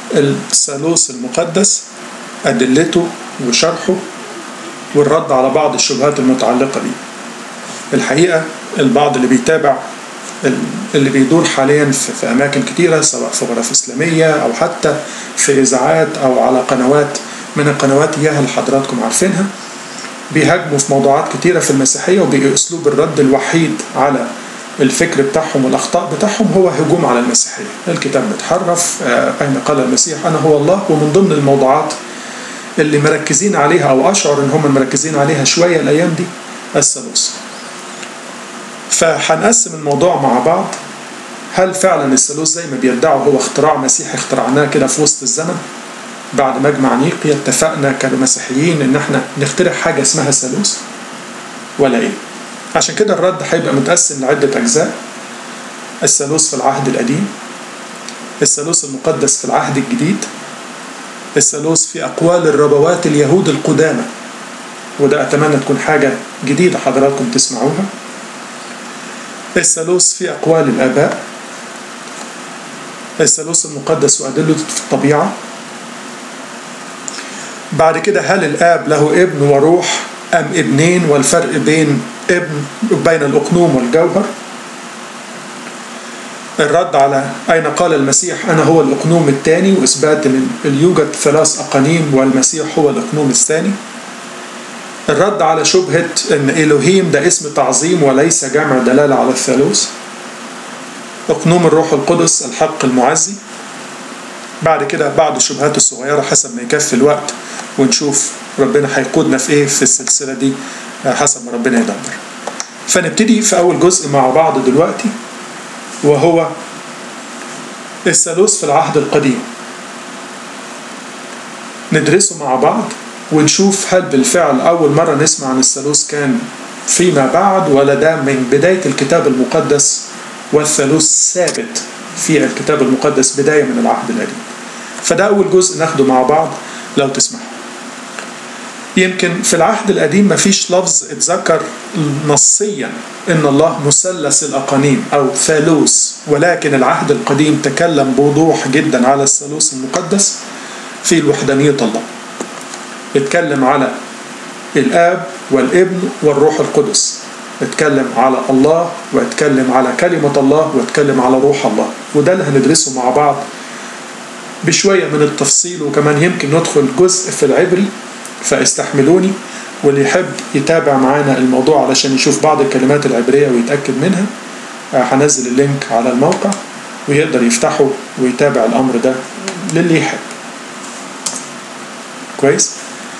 الثالوث المقدس أدلته وشرحه والرد على بعض الشبهات المتعلقة بيه الحقيقة البعض اللي بيتابع اللي بيدور حاليا في, في أماكن كتيرة سواء في غرف إسلامية أو حتى في إذاعات أو على قنوات من القنوات إياها اللي حضراتكم عارفينها بيهاجموا في موضوعات كتيرة في المسيحية وبأسلوب الرد الوحيد على الفكر بتاعهم والأخطاء بتاعهم هو هجوم على المسيحية الكتاب متحرف أين قال المسيح أنا هو الله ومن ضمن الموضوعات اللي مركزين عليها أو أشعر إن هم مركزين عليها شوية الأيام دي الثالوث فهنقسم الموضوع مع بعض هل فعلا الثالوث زي ما بيدعوا هو اختراع مسيحي اخترعناه كده في وسط الزمن بعد مجمع نيقيا اتفقنا كمسيحيين ان احنا نخترع حاجه اسمها ثالوث ولا ايه عشان كده الرد هيبقى متقسم لعده اجزاء الثالوث في العهد القديم الثالوث المقدس في العهد الجديد الثالوث في اقوال الربوات اليهود القدامى وده اتمنى تكون حاجه جديده حضراتكم تسمعوها الثالوث في أقوال الآباء الثالوث المقدس وأدلته في الطبيعة بعد كده هل الآب له ابن وروح أم ابنين والفرق بين ابن بين الأقنوم والجوهر الرد على أين قال المسيح أنا هو الأقنوم الثاني وإثبات أن يوجد ثلاث أقانيم والمسيح هو الأقنوم الثاني الرد على شبهة أن إلهيم ده اسم تعظيم وليس جمع دلالة على الثالوث أقنوم الروح القدس الحق المعزي بعد كده بعض الشبهات الصغيرة حسب ما يكفي الوقت ونشوف ربنا هيقودنا في ايه في السلسلة دي حسب ما ربنا يدبر فنبتدي في أول جزء مع بعض دلوقتي وهو الثالوث في العهد القديم ندرسه مع بعض ونشوف هل بالفعل أول مرة نسمع عن الثالوث كان فيما بعد ولا ده من بداية الكتاب المقدس والثالوث ثابت في الكتاب المقدس بداية من العهد القديم فده أول جزء ناخده مع بعض لو تسمحوا يمكن في العهد القديم مفيش لفظ اتذكر نصيا ان الله مثلث الاقانيم او ثالوث ولكن العهد القديم تكلم بوضوح جدا على الثالوث المقدس في الوحدانية الله اتكلم على الاب والابن والروح القدس اتكلم على الله واتكلم على كلمة الله واتكلم على روح الله وده اللي هندرسه مع بعض بشوية من التفصيل وكمان يمكن ندخل جزء في العبري فاستحملوني واللي يحب يتابع معانا الموضوع علشان يشوف بعض الكلمات العبرية ويتأكد منها هنزل اللينك على الموقع ويقدر يفتحه ويتابع الأمر ده للي يحب كويس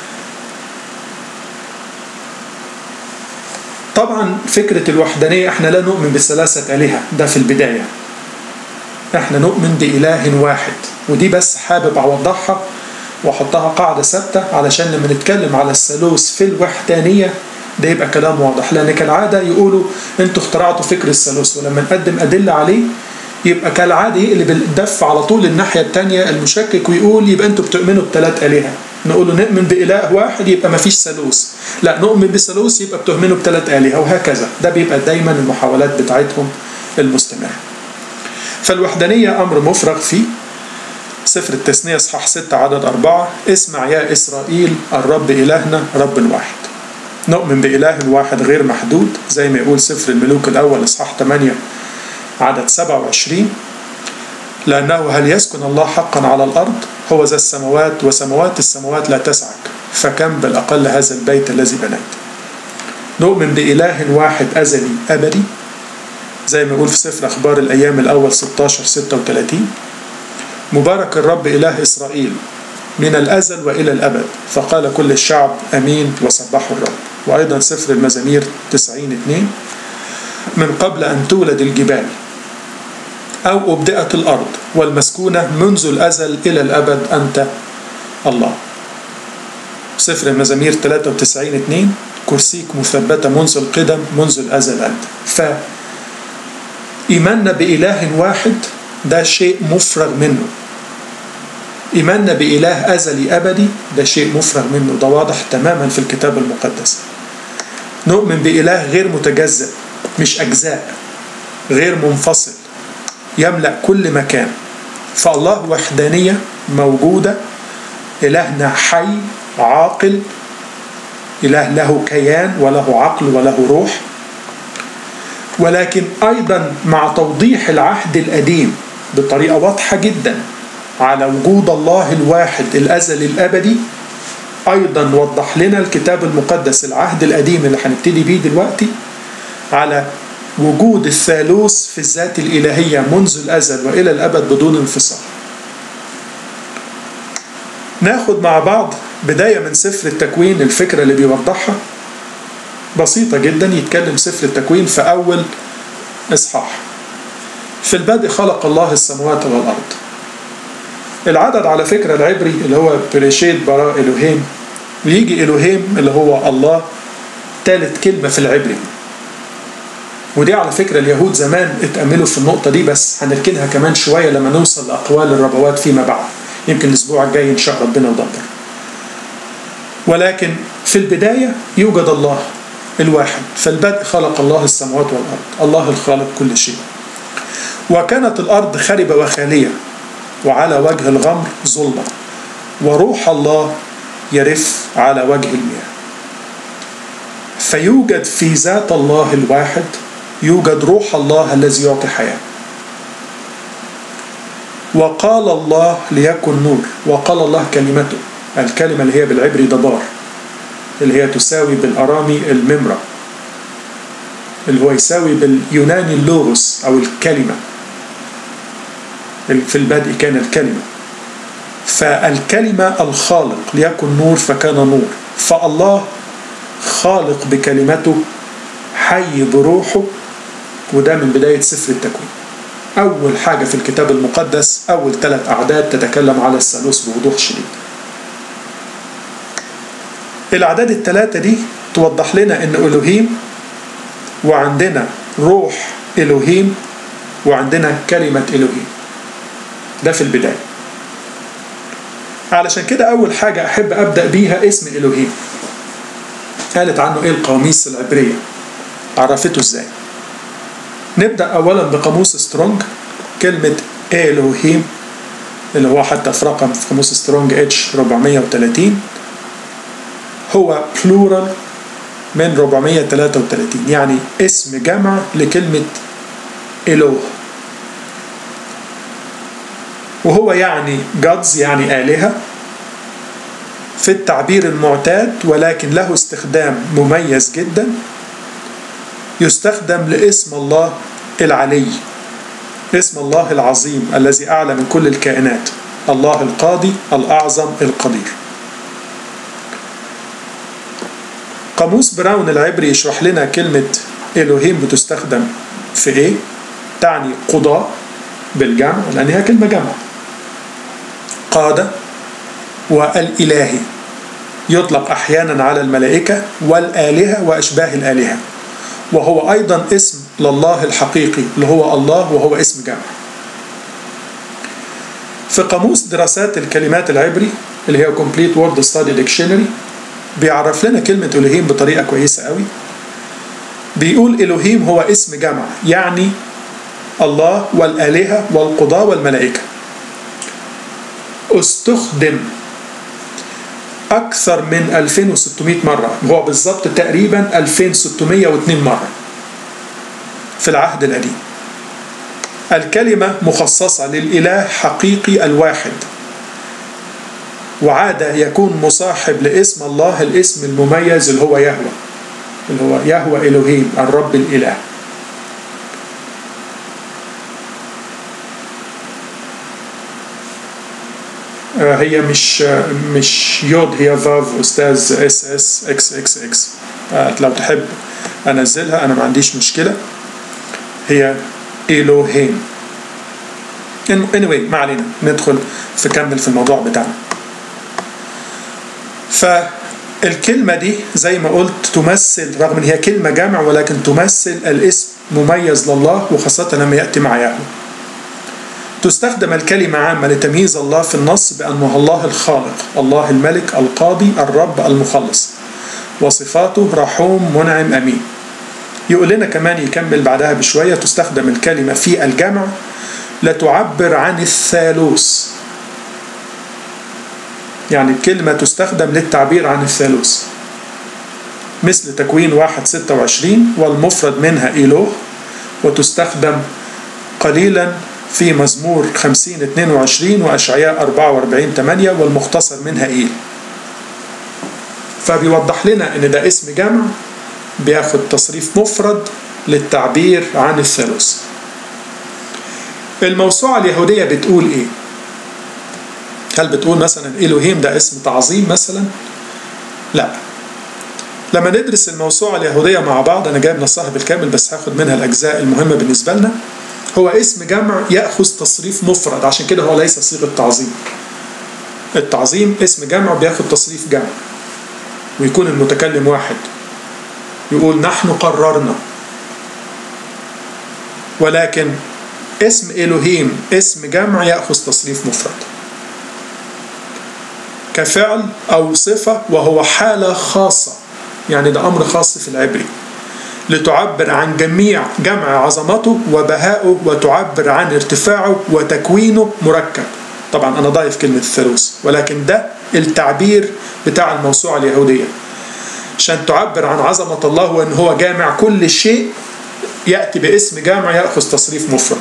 طبعا فكرة الوحدانية احنا لا نؤمن بثلاثة آلهة ده في البداية احنا نؤمن بإله واحد ودي بس حابب أوضحها واحطها قاعدة ثابتة علشان لما نتكلم على الثالوث في الوحدانية ده يبقى كلام واضح لأن كالعادة يقولوا انتوا اخترعتوا فكر الثالوث ولما نقدم أدلة عليه يبقى كالعادة يقلب الدف على طول الناحية التانية المشكك ويقول يبقى انتوا بتؤمنوا بثلاث آلهة نقول له نؤمن بإله واحد يبقى ما فيش ثالوث لا نؤمن بثالوث يبقى بتؤمنوا بثلاث آلهة وهكذا ده بيبقى دايما المحاولات بتاعتهم المستمرة فالوحدانية أمر مفرغ فيه سفر التثنية اصحاح 6 عدد أربعة اسمع يا إسرائيل الرب إلهنا رب واحد نؤمن بإله واحد غير محدود زي ما يقول سفر الملوك الأول اصحاح 8 عدد 27 لأنه هل يسكن الله حقا على الأرض هو ذا السماوات وسماوات السماوات لا تسعك فكم بالأقل هذا البيت الذي بنيت نؤمن بإله واحد أزلي أبدي زي ما يقول في سفر أخبار الأيام الأول 16 36 مبارك الرب إله إسرائيل من الأزل وإلى الأبد فقال كل الشعب أمين وسبحوا الرب وأيضا سفر المزامير 90 2 من قبل أن تولد الجبال أو أبدأت الأرض والمسكونة منذ الأزل إلى الأبد أنت الله سفر المزامير 93 2 كرسيك مثبتة منذ القدم منذ الأزل أنت فإيماننا بإله واحد ده شيء مفرغ منه إيماننا بإله أزلي أبدي ده شيء مفرغ منه ده واضح تماما في الكتاب المقدس نؤمن بإله غير متجزأ مش أجزاء غير منفصل يملأ كل مكان فالله وحدانية موجودة إلهنا حي عاقل إله له كيان وله عقل وله روح ولكن أيضا مع توضيح العهد القديم بطريقة واضحة جدا على وجود الله الواحد الأزلي الأبدي أيضا وضح لنا الكتاب المقدس العهد القديم اللي هنبتدي بيه دلوقتي على وجود الثالوث في الذات الإلهية منذ الأزل وإلى الأبد بدون انفصال ناخد مع بعض بداية من سفر التكوين الفكرة اللي بيوضحها بسيطة جدا يتكلم سفر التكوين في أول إصحاح في البدء خلق الله السماوات والأرض العدد على فكرة العبري اللي هو بريشيت براء إلوهيم ويجي إلوهيم اللي هو الله ثالث كلمة في العبري ودي على فكرة اليهود زمان اتأملوا في النقطة دي بس هنركنها كمان شوية لما نوصل لأقوال الربوات فيما بعد يمكن الأسبوع الجاي إن شاء ربنا ودبر ولكن في البداية يوجد الله الواحد في البدء خلق الله السماوات والأرض الله الخالق كل شيء وكانت الأرض خربة وخالية وعلى وجه الغمر ظلمة وروح الله يرف على وجه المياه فيوجد في ذات الله الواحد يوجد روح الله الذي يعطي حياة وقال الله ليكن نور وقال الله كلمته الكلمة اللي هي بالعبري دبار اللي هي تساوي بالأرامي الممرة اللي هو يساوي باليوناني اللوغوس أو الكلمة في البدء كان الكلمة فالكلمة الخالق ليكن نور فكان نور فالله خالق بكلمته حي بروحه وده من بداية سفر التكوين أول حاجة في الكتاب المقدس أول ثلاث أعداد تتكلم على الثالوث بوضوح شديد الأعداد الثلاثة دي توضح لنا إن إلوهيم وعندنا روح إلوهيم وعندنا كلمة إلوهيم ده في البداية علشان كده أول حاجة أحب أبدأ بيها اسم إلوهيم قالت عنه إيه القواميس العبرية عرفته إزاي نبدأ أولا بقاموس سترونج كلمة إلوهيم اللي هو حتى في رقم في قاموس سترونج اتش 430 هو بلورال من 433 يعني اسم جمع لكلمة إله وهو يعني جادز يعني آلهة في التعبير المعتاد ولكن له استخدام مميز جدا يستخدم لاسم الله العلي اسم الله العظيم الذي أعلى من كل الكائنات الله القاضي الأعظم القدير قاموس براون العبري يشرح لنا كلمة إلوهيم بتستخدم في إيه؟ تعني قضاء بالجمع لأنها كلمة جمع قادة والإلهي يطلق أحيانا على الملائكة والآلهة وأشباه الآلهة وهو أيضا اسم لله الحقيقي اللي هو الله وهو اسم جمع في قاموس دراسات الكلمات العبري اللي هي Complete Word Study Dictionary بيعرف لنا كلمة إلهيم بطريقة كويسة قوي بيقول إلهيم هو اسم جمع يعني الله والآلهة والقضاة والملائكة استخدم أكثر من 2600 مرة هو بالضبط تقريبا 2602 مرة في العهد القديم الكلمة مخصصة للإله حقيقي الواحد وعادة يكون مصاحب لاسم الله الاسم المميز اللي هو يهوى اللي هو يهوى إلهيم الرب الإله هي مش مش يود هي فاف استاذ اس اس اكس اكس اكس لو تحب انزلها انا ما عنديش مشكله هي إلوهيم anyway ما علينا ندخل في كمل في الموضوع بتاعنا فالكلمة دي زي ما قلت تمثل رغم ان هي كلمة جمع ولكن تمثل الاسم مميز لله وخاصة لما يأتي مع يهوه تستخدم الكلمة عامة لتمييز الله في النص بأنه الله الخالق الله الملك القاضي الرب المخلص وصفاته رحوم منعم أمين يقول لنا كمان يكمل بعدها بشوية تستخدم الكلمة في الجمع لتعبر عن الثالوث يعني الكلمة تستخدم للتعبير عن الثالوث مثل تكوين واحد ستة وعشرين والمفرد منها إيلوه وتستخدم قليلا في مزمور خمسين اتنين وعشرين وأشعياء أربعة وأربعين تمانية والمختصر منها إيل فبيوضح لنا ان ده اسم جمع بياخد تصريف مفرد للتعبير عن الثالوث الموسوعة اليهودية بتقول ايه هل بتقول مثلا إلهيم ده اسم تعظيم مثلا لا لما ندرس الموسوعة اليهودية مع بعض أنا جايب نصها بالكامل بس هاخد منها الأجزاء المهمة بالنسبة لنا هو اسم جمع يأخذ تصريف مفرد عشان كده هو ليس صيغة تعظيم التعظيم اسم جمع بياخد تصريف جمع ويكون المتكلم واحد يقول نحن قررنا ولكن اسم إلهيم اسم جمع يأخذ تصريف مفرد كفعل أو صفة وهو حالة خاصة يعني ده أمر خاص في العبري لتعبر عن جميع جمع عظمته وبهائه وتعبر عن ارتفاعه وتكوينه مركب طبعا أنا ضايف كلمة الثالوث ولكن ده التعبير بتاع الموسوعة اليهودية عشان تعبر عن عظمة الله وأن هو جامع كل شيء يأتي باسم جامع يأخذ تصريف مفرد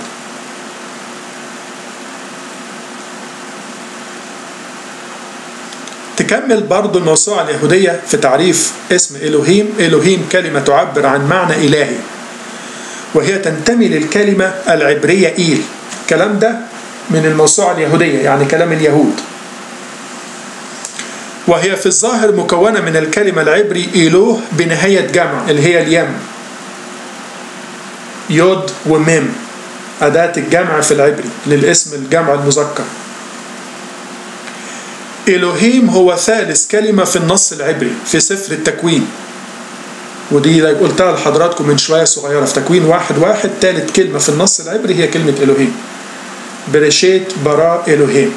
تكمل برضو الموسوعة اليهودية في تعريف اسم إلهيم إلهيم كلمة تعبر عن معنى إلهي وهي تنتمي للكلمة العبرية إيل الكلام ده من الموسوعة اليهودية يعني كلام اليهود وهي في الظاهر مكونة من الكلمة العبري إيلوه بنهاية جمع اللي هي اليم يود وميم أداة الجمع في العبري للاسم الجمع المذكر إلهيم هو ثالث كلمة في النص العبري في سفر التكوين ودي قلتها لحضراتكم من شوية صغيرة في تكوين واحد واحد ثالث كلمة في النص العبري هي كلمة إلهيم بريشيت براء إلهيم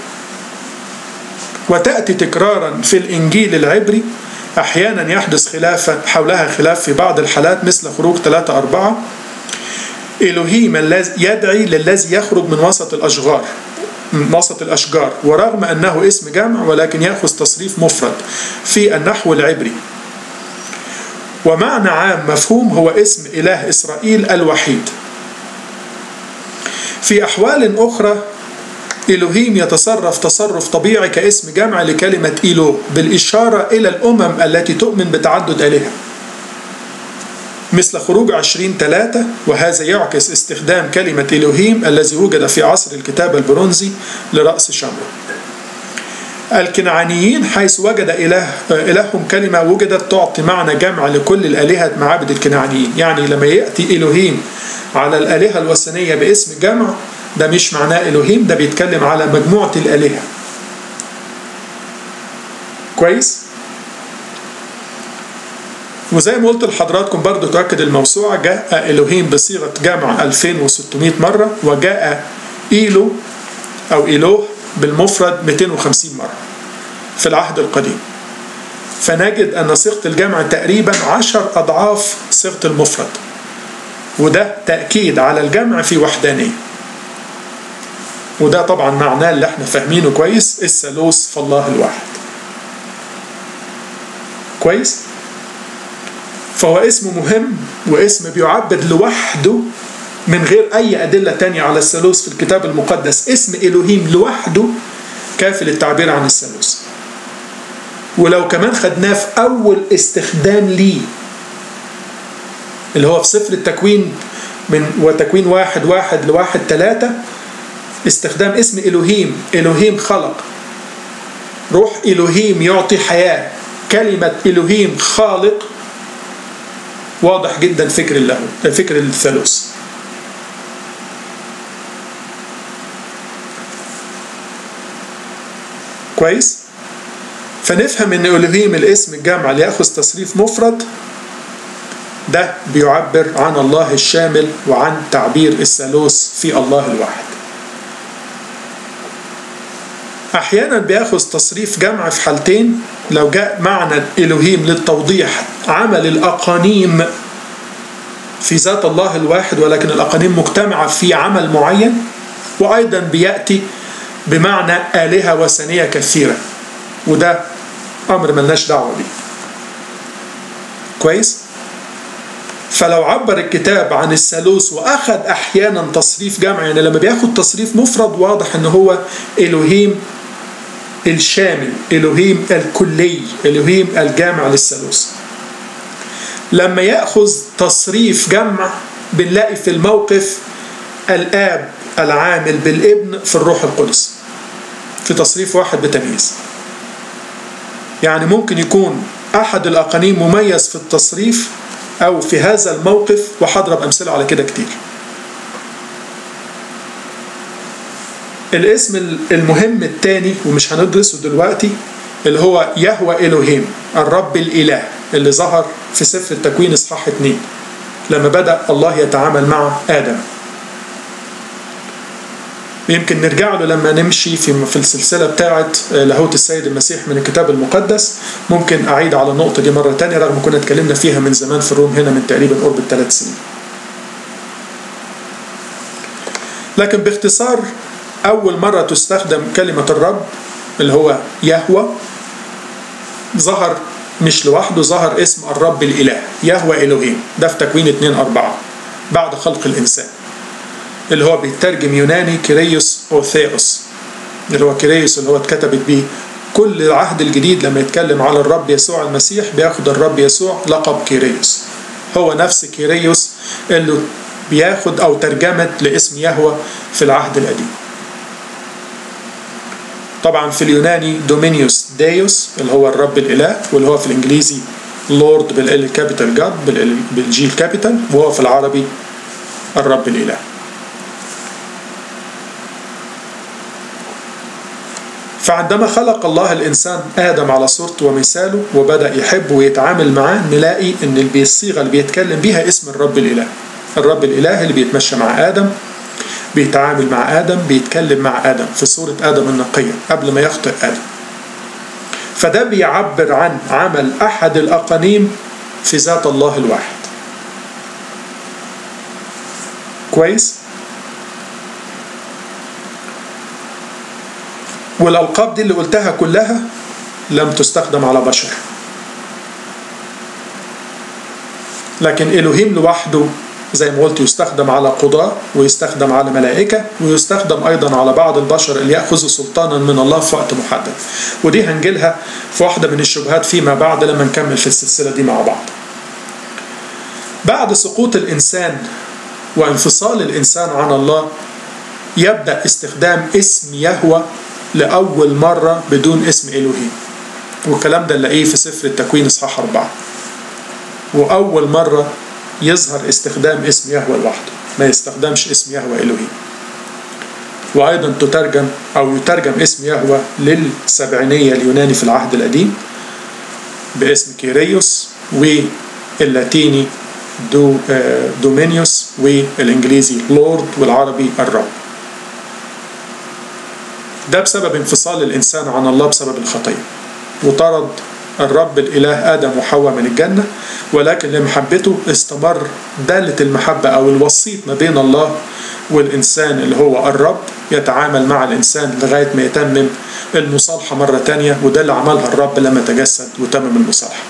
وتأتي تكرارا في الإنجيل العبري أحيانا يحدث خلافا حولها خلاف في بعض الحالات مثل خروج 3 4 إلهيم الذي يدعي للذي يخرج من وسط الأشجار من وسط الأشجار ورغم أنه اسم جمع ولكن يأخذ تصريف مفرد في النحو العبري ومعنى عام مفهوم هو اسم إله إسرائيل الوحيد في أحوال أخرى إلهيم يتصرف تصرف طبيعي كاسم جمع لكلمة إله بالإشارة إلى الأمم التي تؤمن بتعدد آلهة مثل خروج عشرين ثلاثة وهذا يعكس استخدام كلمة إلهيم الذي وجد في عصر الكتاب البرونزي لرأس شمره الكنعانيين حيث وجد إله إلههم كلمة وجدت تعطي معنى جمع لكل الآلهة معابد الكنعانيين يعني لما يأتي إلهيم على الآلهة الوثنية باسم جمع ده مش معناه إلهيم ده بيتكلم على مجموعة الآلهة كويس وزي ما قلت لحضراتكم برضو تؤكد الموسوعة جاء إلهيم بصيغة جمع 2600 مرة وجاء إيلو أو إيلوه بالمفرد 250 مرة في العهد القديم فنجد أن صيغة الجمع تقريبا 10 أضعاف صيغة المفرد وده تأكيد على الجمع في وحدانية وده طبعا معناه اللي احنا فاهمينه كويس الثالوث فالله الواحد كويس فهو اسم مهم واسم بيعبر لوحده من غير أي أدلة تانية على الثالوث في الكتاب المقدس اسم إلهيم لوحده كافي للتعبير عن الثالوث ولو كمان خدناه في أول استخدام ليه اللي هو في سفر التكوين من وتكوين واحد واحد لواحد ثلاثة استخدام اسم إلهيم إلهيم خلق روح إلهيم يعطي حياة كلمة إلهيم خالق واضح جدا فكر الله فكر الثالوث كويس فنفهم ان الوهيم الاسم الجامع اللي ياخذ تصريف مفرد ده بيعبر عن الله الشامل وعن تعبير الثالوث في الله الواحد احيانا بياخذ تصريف جمع في حالتين لو جاء معنى الوهيم للتوضيح عمل الاقانيم في ذات الله الواحد ولكن الاقانيم مجتمعه في عمل معين وايضا بياتي بمعنى الهه وثنيه كثيره وده أمر ملناش دعوة بيه كويس؟ فلو عبر الكتاب عن الثالوث واخذ احيانا تصريف جمع يعني لما بياخد تصريف مفرد واضح ان هو الوهيم الشامل الوهيم الكلي الوهيم الجامع للثالوث لما ياخذ تصريف جمع بنلاقي في الموقف الاب العامل بالابن في الروح القدس في تصريف واحد بتمييز يعني ممكن يكون احد الاقانيم مميز في التصريف او في هذا الموقف وهضرب امثله على كده كتير الاسم المهم الثاني ومش هندرسه دلوقتي اللي هو يهوى إلهيم الرب الإله اللي ظهر في سفر التكوين إصحاح 2 لما بدأ الله يتعامل مع آدم يمكن نرجع له لما نمشي في في السلسله بتاعه لاهوت السيد المسيح من الكتاب المقدس ممكن اعيد على النقطه دي مره تانية رغم كنا اتكلمنا فيها من زمان في الروم هنا من تقريبا قرب الثلاث سنين. لكن باختصار اول مره تستخدم كلمه الرب اللي هو يهوى ظهر مش لوحده ظهر اسم الرب الاله يهوى الوهيم ده في تكوين 2 4 بعد خلق الانسان. اللي هو بيترجم يوناني كيريوس اوثيوس اللي هو كيريوس اللي هو اتكتبت بيه كل العهد الجديد لما يتكلم على الرب يسوع المسيح بياخد الرب يسوع لقب كيريوس هو نفس كيريوس اللي بياخد او ترجمت لاسم يهوى في العهد القديم طبعا في اليوناني دومينيوس دايوس اللي هو الرب الاله واللي هو في الانجليزي لورد بالال كابيتال جاد بالجي الكابيتال وهو في العربي الرب الاله فعندما خلق الله الإنسان آدم على صورته ومثاله وبدأ يحبه ويتعامل معاه نلاقي إن الصيغة اللي بيتكلم بيها اسم الرب الإله الرب الإله اللي بيتمشى مع آدم بيتعامل مع آدم بيتكلم مع آدم في صورة آدم النقية قبل ما يخطئ آدم فده بيعبر عن عمل أحد الأقانيم في ذات الله الواحد كويس؟ والألقاب دي اللي قلتها كلها لم تستخدم على بشر لكن إلهيم لوحده زي ما قلت يستخدم على قضاة ويستخدم على ملائكة ويستخدم أيضا على بعض البشر اللي يأخذوا سلطانا من الله في وقت محدد ودي هنجيلها في واحدة من الشبهات فيما بعد لما نكمل في السلسلة دي مع بعض بعد سقوط الإنسان وانفصال الإنسان عن الله يبدأ استخدام اسم يهوى لأول مرة بدون اسم إلهيم والكلام ده نلاقيه في سفر التكوين إصحاح أربعة وأول مرة يظهر استخدام اسم يهوى لوحده ما يستخدمش اسم يهوى إلهيم وأيضا تترجم أو يترجم اسم يهوى للسبعينية اليوناني في العهد القديم باسم كيريوس واللاتيني دو دومينيوس والإنجليزي لورد والعربي الرب ده بسبب انفصال الإنسان عن الله بسبب الخطية وطرد الرب الإله آدم وحواء من الجنة ولكن لمحبته استمر دالة المحبة أو الوسيط ما بين الله والإنسان اللي هو الرب يتعامل مع الإنسان لغاية ما يتمم المصالحة مرة تانية وده اللي عملها الرب لما تجسد وتمم المصالحة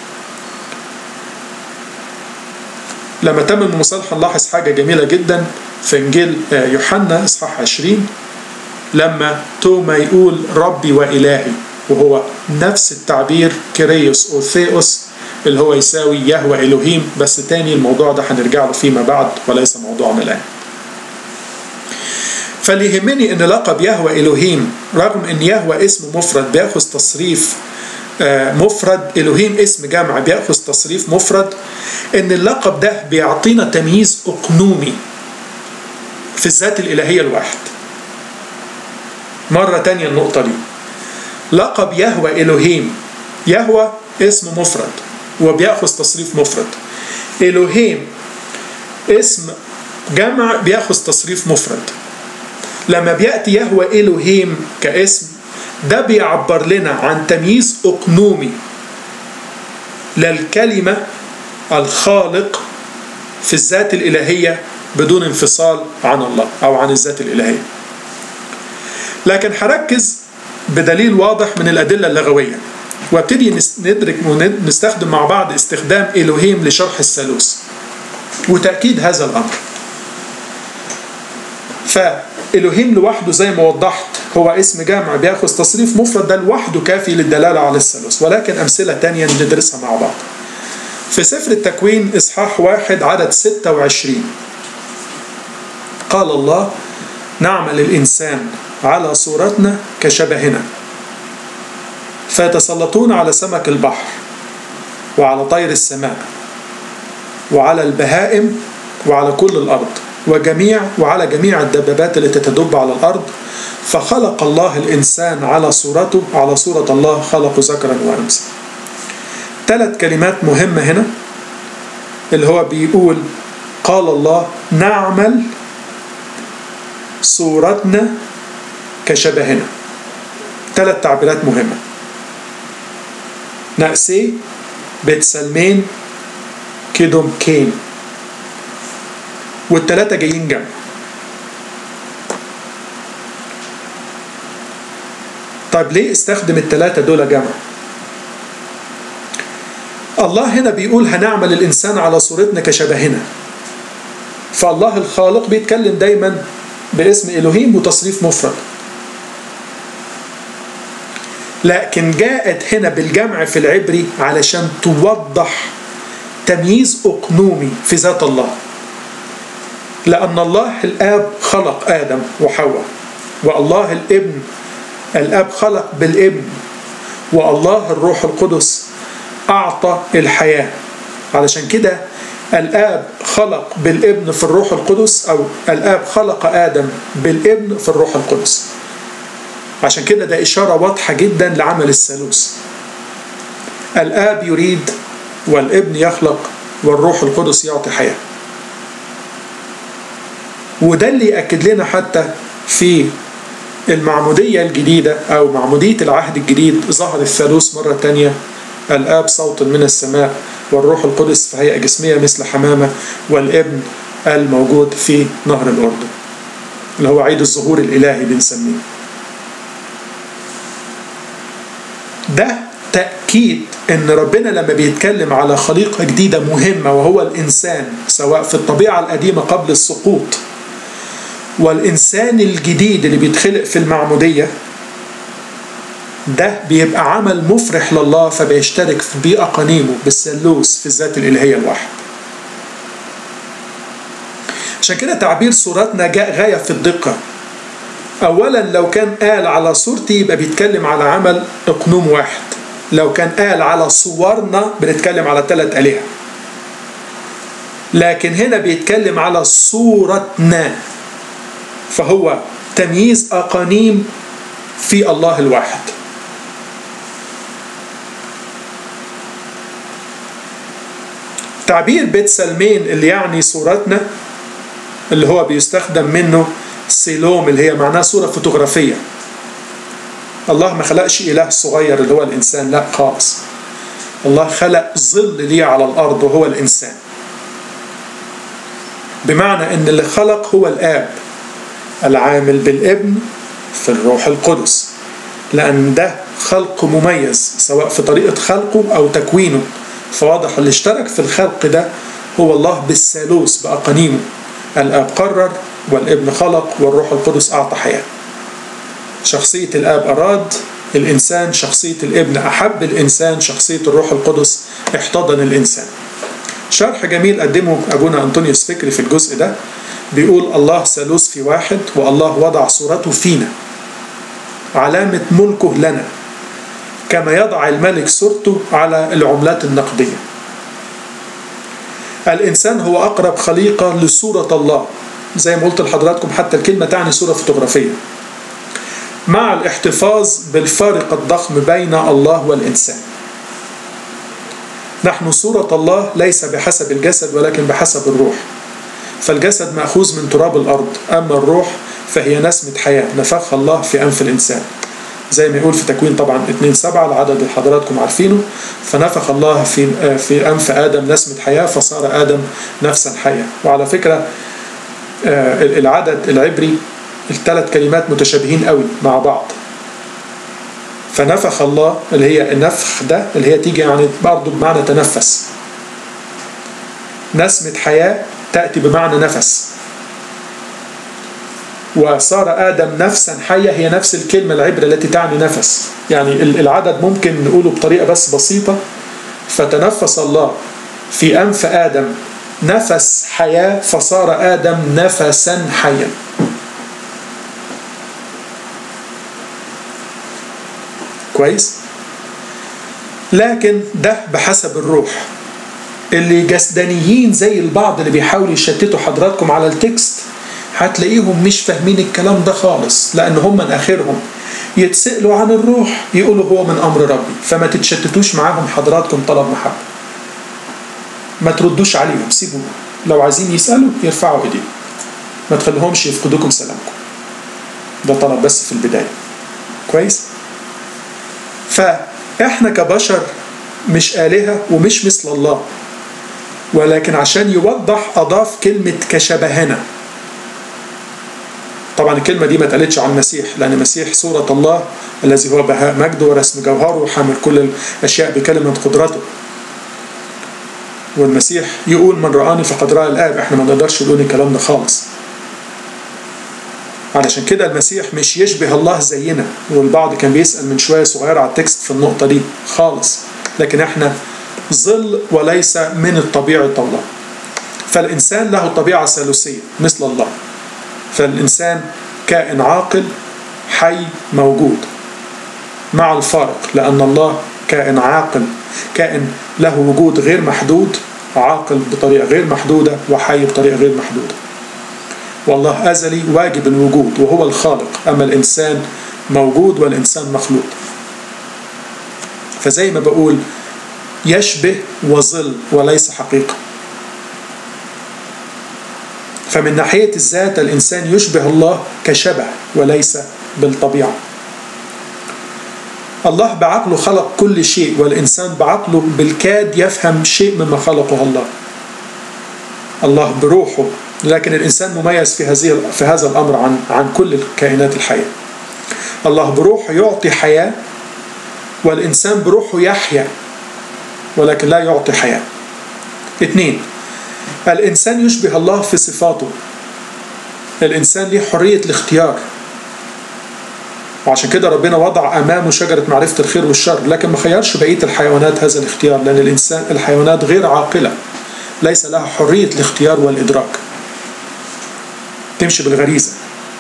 لما تم المصالحة نلاحظ حاجة جميلة جدا في إنجيل يوحنا إصحاح 20 لما توما يقول ربي وإلهي وهو نفس التعبير كريوس أو ثيوس اللي هو يساوي يهوى إلهيم بس تاني الموضوع ده هنرجع له فيما بعد وليس موضوعنا الآن فاللي يهمني ان لقب يهوى إلهيم رغم ان يهوى اسم مفرد بياخذ تصريف مفرد إلهيم اسم جمع بياخذ تصريف مفرد ان اللقب ده بيعطينا تمييز أقنومي في الذات الإلهية الواحد مرة تانية النقطة دي لقب يهوى إلهيم يهوى اسم مفرد وبيأخذ تصريف مفرد إلهيم اسم جمع بيأخذ تصريف مفرد لما بيأتي يهوى إلهيم كاسم ده بيعبر لنا عن تمييز أقنومي للكلمة الخالق في الذات الإلهية بدون انفصال عن الله أو عن الذات الإلهية لكن هركز بدليل واضح من الأدلة اللغوية وابتدي ندرك ونستخدم مع بعض استخدام إلوهيم لشرح الثالوث وتأكيد هذا الأمر فإلوهيم لوحده زي ما وضحت هو اسم جامع بياخذ تصريف مفرد ده لوحده كافي للدلالة على الثالوث ولكن أمثلة تانية ندرسها مع بعض في سفر التكوين إصحاح واحد عدد 26 قال الله نعمل الإنسان على صورتنا كشبهنا فيتسلطون على سمك البحر وعلى طير السماء وعلى البهائم وعلى كل الأرض وجميع وعلى جميع الدبابات التي تدب على الأرض فخلق الله الإنسان على صورته على صورة الله خلق ذكرا وأنثى ثلاث كلمات مهمة هنا اللي هو بيقول قال الله نعمل صورتنا كشبهنا ثلاث تعبيرات مهمة نأسي بيت سلمين كيدوم كين والتلاتة جايين جنب طيب ليه استخدم التلاتة دول جمع الله هنا بيقول هنعمل الإنسان على صورتنا كشبهنا فالله الخالق بيتكلم دايما باسم إلهيم وتصريف مفرد لكن جاءت هنا بالجمع في العبري علشان توضح تمييز أقنومي في ذات الله لأن الله الآب خلق آدم وحواء والله الابن الآب خلق بالابن والله الروح القدس أعطى الحياة علشان كده الآب خلق بالابن في الروح القدس أو الآب خلق آدم بالابن في الروح القدس عشان كده ده إشارة واضحة جدا لعمل الثالوث الآب يريد والابن يخلق والروح القدس يعطي حياة وده اللي يأكد لنا حتى في المعمودية الجديدة أو معمودية العهد الجديد ظهر الثالوث مرة تانية الآب صوت من السماء والروح القدس في هيئة جسمية مثل حمامة والابن الموجود في نهر الأردن اللي هو عيد الظهور الإلهي بنسميه ده تأكيد إن ربنا لما بيتكلم على خليقة جديدة مهمة وهو الإنسان سواء في الطبيعة القديمة قبل السقوط والإنسان الجديد اللي بيتخلق في المعمودية ده بيبقى عمل مفرح لله فبيشترك في بأقانيمه بالثالوث في الذات الإلهية الواحد عشان كده تعبير صورتنا جاء غاية في الدقة أولا لو كان قال على صورتي يبقى بيتكلم على عمل إقنوم واحد لو كان قال على صورنا بنتكلم على ثلاث آلهة لكن هنا بيتكلم على صورتنا فهو تمييز أقانيم في الله الواحد تعبير بيت سلمين اللي يعني صورتنا اللي هو بيستخدم منه سيلوم اللي هي معناها صورة فوتوغرافية الله ما خلقش إله صغير اللي هو الإنسان لا خالص الله خلق ظل ليه على الأرض وهو الإنسان بمعنى أن اللي خلق هو الآب العامل بالابن في الروح القدس لأن ده خلق مميز سواء في طريقة خلقه أو تكوينه فواضح اللي اشترك في الخلق ده هو الله بالثالوث بأقانيمه الآب قرر والابن خلق والروح القدس أعطى حياة شخصية الآب أراد الإنسان شخصية الابن أحب الإنسان شخصية الروح القدس احتضن الإنسان شرح جميل قدمه أبونا أنطونيوس فكري في الجزء ده بيقول الله ثالوث في واحد والله وضع صورته فينا علامة ملكه لنا كما يضع الملك صورته على العملات النقدية الإنسان هو أقرب خليقة لصورة الله زي ما قلت لحضراتكم حتى الكلمة تعني صورة فوتوغرافية مع الاحتفاظ بالفارق الضخم بين الله والإنسان نحن صورة الله ليس بحسب الجسد ولكن بحسب الروح فالجسد مأخوذ من تراب الأرض أما الروح فهي نسمة حياة نفخها الله في أنف الإنسان زي ما يقول في تكوين طبعا 2 7 العدد اللي حضراتكم عارفينه فنفخ الله في في أنف آدم نسمة حياة فصار آدم نفسا حية وعلى فكرة العدد العبري الثلاث كلمات متشابهين قوي مع بعض فنفخ الله اللي هي النفخ ده اللي هي تيجي يعني برضه بمعنى تنفس نسمة حياة تأتي بمعنى نفس وصار آدم نفسا حية هي نفس الكلمة العبرة التي تعني نفس يعني العدد ممكن نقوله بطريقة بس بسيطة فتنفس الله في أنف آدم نفس حياة فصار آدم نفسا حيا كويس لكن ده بحسب الروح اللي جسدانيين زي البعض اللي بيحاولوا يشتتوا حضراتكم على التكست هتلاقيهم مش فاهمين الكلام ده خالص لان هم من اخرهم يتسألوا عن الروح يقولوا هو من امر ربي فما تتشتتوش معاهم حضراتكم طلب محبه ما تردوش عليهم سيبوا لو عايزين يسالوا يرفعوا ايديهم ما تخليهمش يفقدوكم سلامكم ده طلب بس في البدايه كويس فاحنا كبشر مش آلهة ومش مثل الله ولكن عشان يوضح أضاف كلمة كشبهنا طبعا الكلمة دي ما اتقالتش عن المسيح لأن المسيح صورة الله الذي هو بهاء مجده ورسم جوهره وحامل كل الأشياء بكلمة قدرته والمسيح يقول من رآني فقد رأى الآب احنا ما نقدرش نقول الكلام ده خالص علشان كده المسيح مش يشبه الله زينا والبعض كان بيسأل من شوية صغير على التكست في النقطة دي خالص لكن احنا ظل وليس من طبيعة الله فالإنسان له طبيعة ثالوثية مثل الله فالإنسان كائن عاقل حي موجود مع الفارق لأن الله كائن عاقل كائن له وجود غير محدود عاقل بطريقة غير محدودة وحي بطريقة غير محدودة والله أزلي واجب الوجود وهو الخالق أما الإنسان موجود والإنسان مخلوق فزي ما بقول يشبه وظل وليس حقيقة فمن ناحية الذات الإنسان يشبه الله كشبه وليس بالطبيعة الله بعقله خلق كل شيء والإنسان بعقله بالكاد يفهم شيء مما خلقه الله الله بروحه لكن الإنسان مميز في هذه في هذا الأمر عن عن كل الكائنات الحية الله بروحه يعطي حياة والإنسان بروحه يحيا ولكن لا يعطي حياة اثنين الإنسان يشبه الله في صفاته الإنسان ليه حرية الاختيار وعشان كده ربنا وضع أمامه شجرة معرفة الخير والشر لكن ما خيرش بقية الحيوانات هذا الاختيار لأن الإنسان الحيوانات غير عاقلة ليس لها حرية الاختيار والإدراك تمشي بالغريزة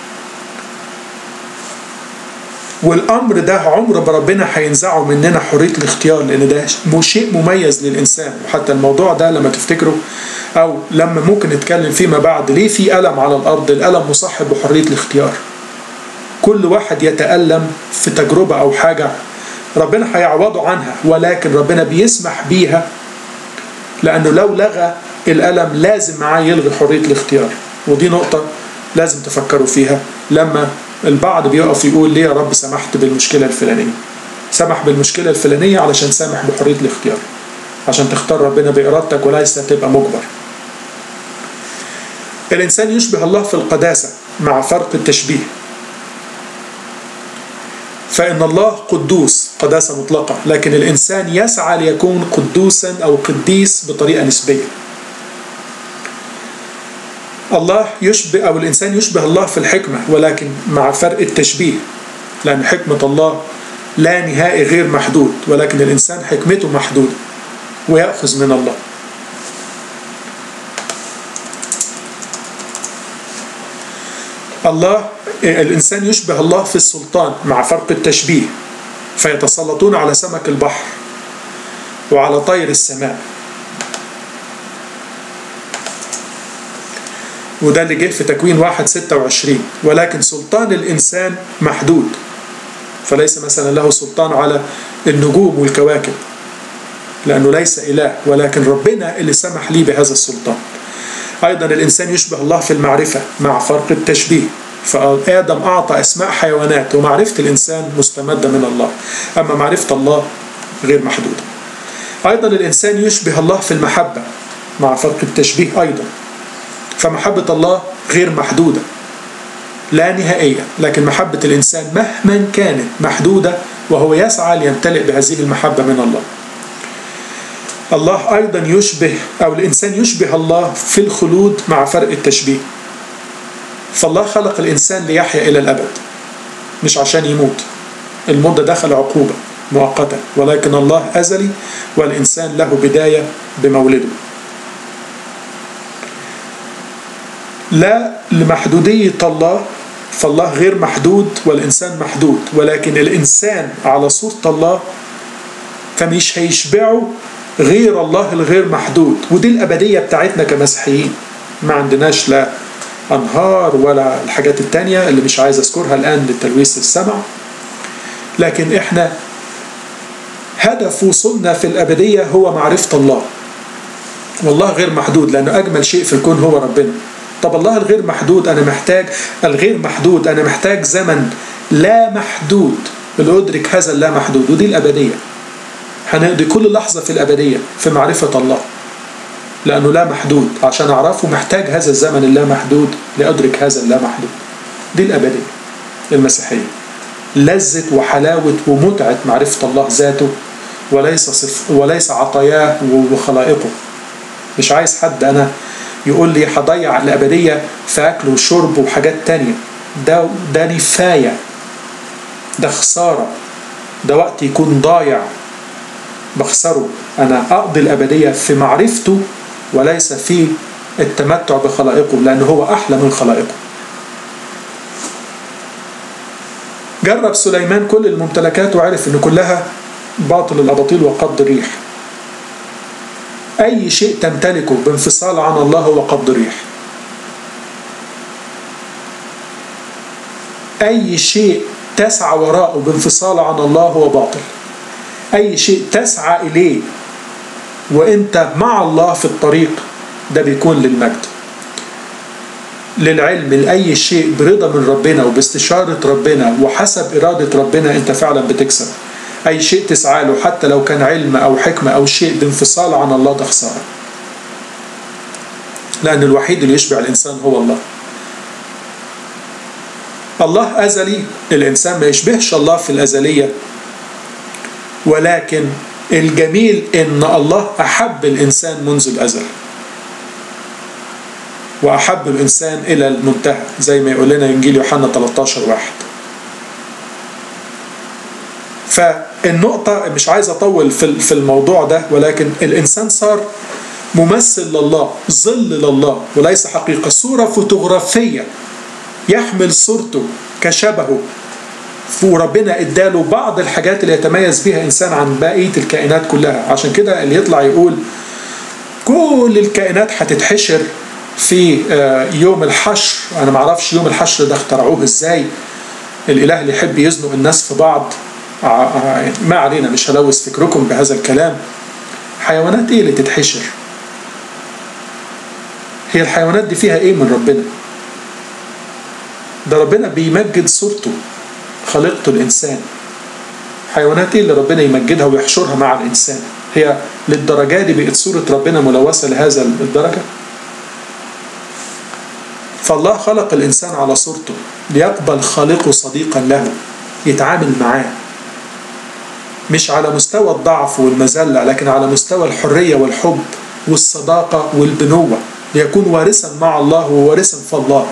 والامر ده عمر ما ربنا هينزعه مننا حريه الاختيار لان ده شيء مميز للانسان وحتى الموضوع ده لما تفتكروا او لما ممكن نتكلم فيما بعد ليه في الم على الارض الالم مصاحب بحريه الاختيار كل واحد يتالم في تجربه او حاجه ربنا هيعوضه عنها ولكن ربنا بيسمح بيها لانه لو لغى الالم لازم معاه يلغي حريه الاختيار ودي نقطه لازم تفكروا فيها لما البعض بيقف يقول ليه يا رب سمحت بالمشكلة الفلانية سمح بالمشكلة الفلانية علشان سامح بحرية الاختيار عشان تختار ربنا بإرادتك وليس تبقى مجبر الإنسان يشبه الله في القداسة مع فرق التشبيه فإن الله قدوس قداسة مطلقة لكن الإنسان يسعى ليكون قدوسا أو قديس بطريقة نسبية الله يشبه أو الإنسان يشبه الله في الحكمة ولكن مع فرق التشبيه لأن حكمة الله لا نهائي غير محدود ولكن الإنسان حكمته محدودة ويأخذ من الله الله الإنسان يشبه الله في السلطان مع فرق التشبيه فيتسلطون على سمك البحر وعلى طير السماء وده اللي جه في تكوين واحد ستة وعشرين ولكن سلطان الإنسان محدود فليس مثلا له سلطان على النجوم والكواكب لأنه ليس إله ولكن ربنا اللي سمح لي بهذا السلطان أيضا الإنسان يشبه الله في المعرفة مع فرق التشبيه فآدم أعطى أسماء حيوانات ومعرفة الإنسان مستمدة من الله أما معرفة الله غير محدودة أيضا الإنسان يشبه الله في المحبة مع فرق التشبيه أيضا فمحبة الله غير محدودة لا نهائية لكن محبة الإنسان مهما كانت محدودة وهو يسعى ليمتلئ بهذه المحبة من الله الله أيضا يشبه أو الإنسان يشبه الله في الخلود مع فرق التشبيه فالله خلق الإنسان ليحيا إلى الأبد مش عشان يموت الموت ده دخل عقوبة مؤقتة ولكن الله أزلي والإنسان له بداية بمولده لا لمحدودية الله فالله غير محدود والإنسان محدود ولكن الإنسان على صورة الله فمش هيشبعه غير الله الغير محدود ودي الأبدية بتاعتنا كمسيحيين ما عندناش لا أنهار ولا الحاجات التانية اللي مش عايز أذكرها الآن للتلويث السمع لكن إحنا هدف وصولنا في الأبدية هو معرفة الله والله غير محدود لأنه أجمل شيء في الكون هو ربنا طب الله الغير محدود أنا محتاج الغير محدود أنا محتاج زمن لا محدود لأدرك هذا اللا محدود ودي الأبدية هنقضي كل لحظة في الأبدية في معرفة الله لأنه لا محدود عشان أعرفه محتاج هذا الزمن اللا محدود لأدرك هذا اللا محدود دي الأبدية المسيحية لذة وحلاوة ومتعة معرفة الله ذاته وليس صف وليس عطاياه وخلائقه مش عايز حد أنا يقول لي هضيع الأبدية في أكل وشرب وحاجات تانية ده ده نفاية ده خسارة ده وقت يكون ضايع بخسره أنا أقضي الأبدية في معرفته وليس في التمتع بخلائقه لأنه هو أحلى من خلائقه جرب سليمان كل الممتلكات وعرف أن كلها باطل الأباطيل وقبض الريح أي شيء تمتلكه بانفصال عن الله هو قبض ريح أي شيء تسعى وراءه بانفصال عن الله هو باطل أي شيء تسعى إليه وأنت مع الله في الطريق ده بيكون للمجد للعلم لأي شيء برضا من ربنا وباستشارة ربنا وحسب إرادة ربنا أنت فعلا بتكسب أي شيء تسعى له حتى لو كان علم أو حكمة أو شيء بانفصال عن الله ده خسارة لأن الوحيد اللي يشبع الإنسان هو الله الله أزلي الإنسان ما يشبهش الله في الأزلية ولكن الجميل إن الله أحب الإنسان منذ الأزل وأحب الإنسان إلى المنتهى زي ما يقول لنا إنجيل يوحنا 13 واحد فالنقطة مش عايز أطول في الموضوع ده ولكن الإنسان صار ممثل لله ظل لله وليس حقيقة صورة فوتوغرافية يحمل صورته كشبهه وربنا اداله بعض الحاجات اللي يتميز بها انسان عن بقيه الكائنات كلها عشان كده اللي يطلع يقول كل الكائنات هتتحشر في يوم الحشر انا معرفش يوم الحشر ده اخترعوه ازاي الاله اللي يحب يزنق الناس في بعض ما علينا مش هلوث فكركم بهذا الكلام حيوانات ايه اللي تتحشر هي الحيوانات دي فيها ايه من ربنا ده ربنا بيمجد صورته خلقته الإنسان حيوانات إيه اللي ربنا يمجدها ويحشرها مع الإنسان هي للدرجة دي بقت صورة ربنا ملوثة لهذا الدرجة فالله خلق الإنسان على صورته ليقبل خالقه صديقا له يتعامل معاه مش على مستوى الضعف والمذلة لكن على مستوى الحرية والحب والصداقة والبنوة ليكون وارثا مع الله ووارثا في الله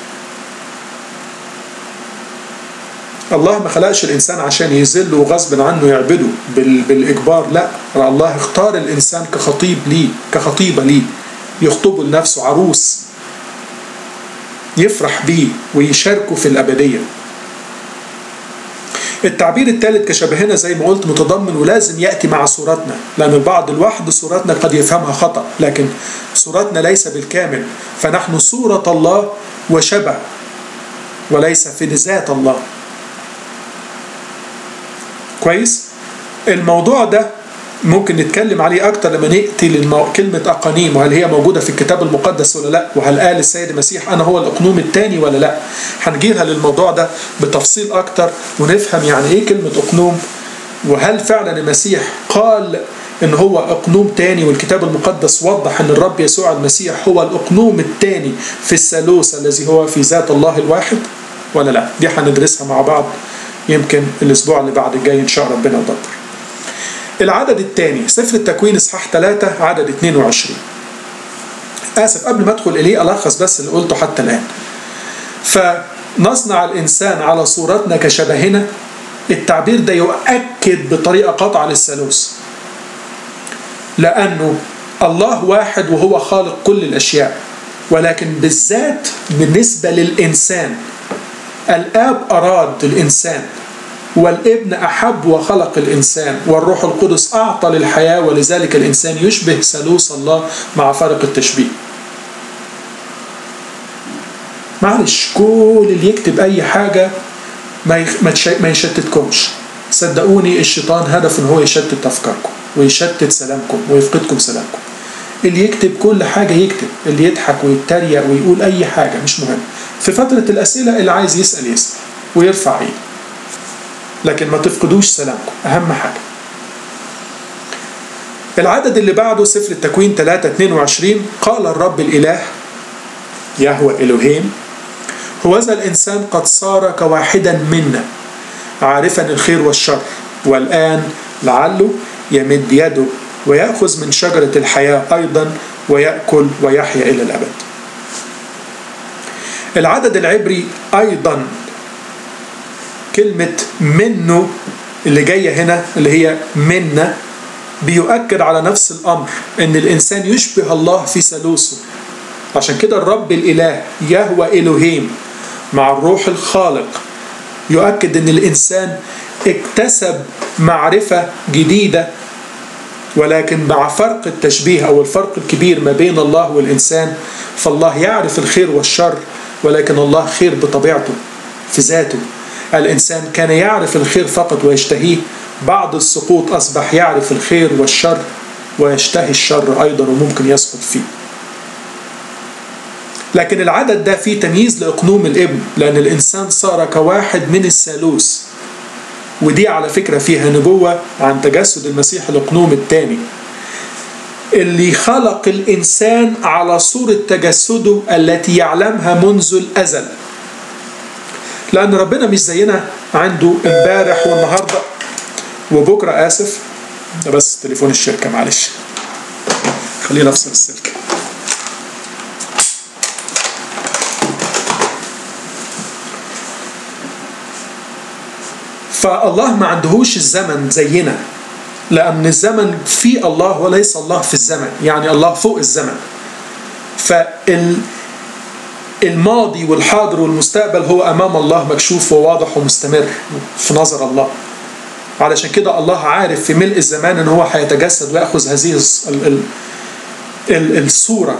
الله ما خلقش الإنسان عشان يذله وغصب عنه يعبده بالإجبار لا الله اختار الإنسان كخطيب ليه كخطيبة ليه يخطبه لنفسه عروس يفرح بيه ويشاركه في الأبدية التعبير الثالث كشبهنا زي ما قلت متضمن ولازم يأتي مع صورتنا لأن البعض لوحده صورتنا قد يفهمها خطأ لكن صورتنا ليس بالكامل فنحن صورة الله وشبه وليس في ذات الله كويس الموضوع ده ممكن نتكلم عليه اكتر لما ناتي للمو... كلمه اقانيم وهل هي موجوده في الكتاب المقدس ولا لا وهل قال السيد المسيح انا هو الاقنوم الثاني ولا لا هنجيلها للموضوع ده بتفصيل اكتر ونفهم يعني ايه كلمه اقنوم وهل فعلا المسيح قال ان هو اقنوم تاني والكتاب المقدس وضح ان الرب يسوع المسيح هو الاقنوم الثاني في الثالوث الذي هو في ذات الله الواحد ولا لا دي هندرسها مع بعض يمكن الاسبوع اللي بعد الجاي ان شاء ربنا يدبر العدد الثاني سفر التكوين اصحاح 3 عدد 22 اسف قبل ما ادخل اليه الخص بس اللي قلته حتى الان فنصنع الانسان على صورتنا كشبهنا التعبير ده يؤكد بطريقه قاطعه للثالوث لانه الله واحد وهو خالق كل الاشياء ولكن بالذات بالنسبه للانسان الاب اراد الانسان والابن احب وخلق الانسان والروح القدس اعطى للحياه ولذلك الانسان يشبه ثالوث الله مع فرق التشبيه معلش كل اللي يكتب اي حاجه ما ما يشتتكمش صدقوني الشيطان هدفه ان هو يشتت افكاركم ويشتت سلامكم ويفقدكم سلامكم اللي يكتب كل حاجة يكتب اللي يضحك ويتريق ويقول أي حاجة مش مهم في فترة الأسئلة اللي عايز يسأل يسأل ويرفع إيده لكن ما تفقدوش سلامكم أهم حاجة العدد اللي بعده سفر التكوين 3 22 قال الرب الإله يهوى إلهيم هوذا الإنسان قد صار كواحدا منا عارفا الخير والشر والآن لعله يمد يده ويأخذ من شجرة الحياة أيضا ويأكل ويحيا إلى الأبد العدد العبري أيضا كلمة منه اللي جاية هنا اللي هي منا بيؤكد على نفس الأمر إن الإنسان يشبه الله في ثالوثه عشان كده الرب الإله يهوى إلهيم مع الروح الخالق يؤكد إن الإنسان اكتسب معرفة جديدة ولكن مع فرق التشبيه أو الفرق الكبير ما بين الله والإنسان فالله يعرف الخير والشر ولكن الله خير بطبيعته في ذاته الإنسان كان يعرف الخير فقط ويشتهيه بعد السقوط أصبح يعرف الخير والشر ويشتهي الشر أيضا وممكن يسقط فيه لكن العدد ده فيه تمييز لإقنوم الابن لأن الإنسان صار كواحد من الثالوث ودي على فكرة فيها نبوة عن تجسد المسيح الإقنوم الثاني اللي خلق الإنسان على صورة تجسده التي يعلمها منذ الأزل لأن ربنا مش زينا عنده امبارح والنهاردة وبكرة آسف ده بس تليفون الشركة معلش خلينا أفصل السلك فالله ما عندهوش الزمن زينا لأن الزمن في الله وليس الله في الزمن يعني الله فوق الزمن فال الماضي والحاضر والمستقبل هو أمام الله مكشوف وواضح ومستمر في نظر الله علشان كده الله عارف في ملء الزمان ان هو هيتجسد ويأخذ هذه ال ال ال الصورة